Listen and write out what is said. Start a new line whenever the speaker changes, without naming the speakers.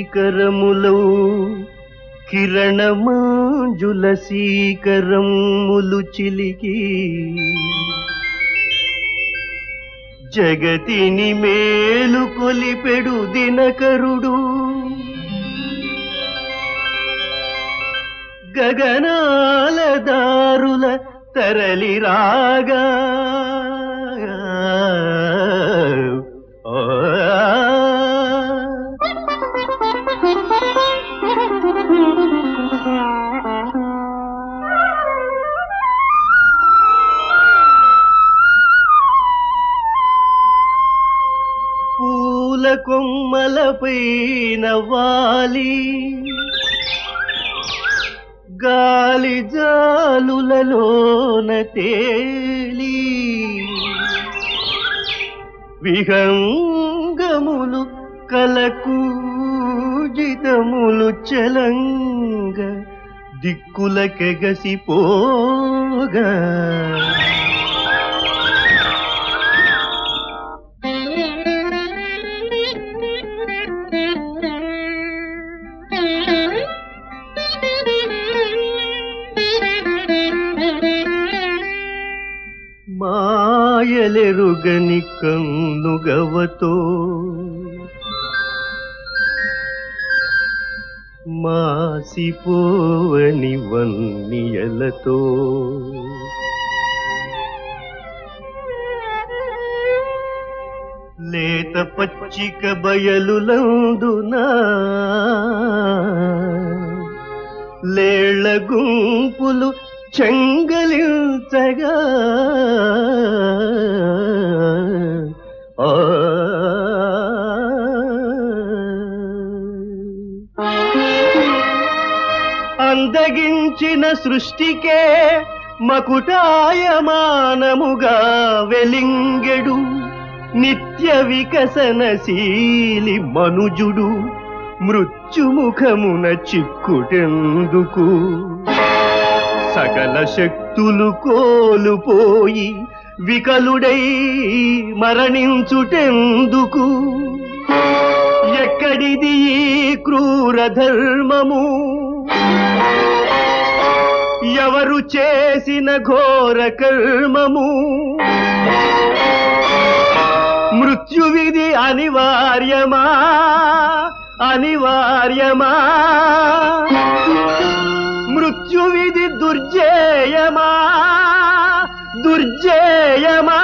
శీకరములో కిరణమాంజుల శీకరములు చిలికి జగతిని మేలు కొలిపెడు దినకరుడు గగనాల దారుల తరలి రాగా పూల కొమ్మలపైన వాలి గాలి జాలులలోన తేలి విహంగములు కలకూజితములు చలంగ దిక్కులకెగసిపోగా మాయలెరుగని కన్నుగవతో మాసిపోవని వన్నియలతో లేత పచ్చిక బయలులందునా లేళ్ల గుంపులు చెంగలించగా ఆ అందగించిన సృష్టికే మకుటాయమానముగా వెలింగెడు నిత్య వికసనశీలి మనుజుడు మృత్యుముఖమున చిక్కుటెందుకు సకల శక్తులు కోలుపోయి వికలుడై మరణించుటెందుకు ఎక్కడిది ఈ క్రూర ధర్మము ఎవరు చేసిన ఘోర కర్మము మృత్యువిధి అనివార్యమా అనివార్యమా మృత్యువిధి దుర్జేయమా దుర్జేయమా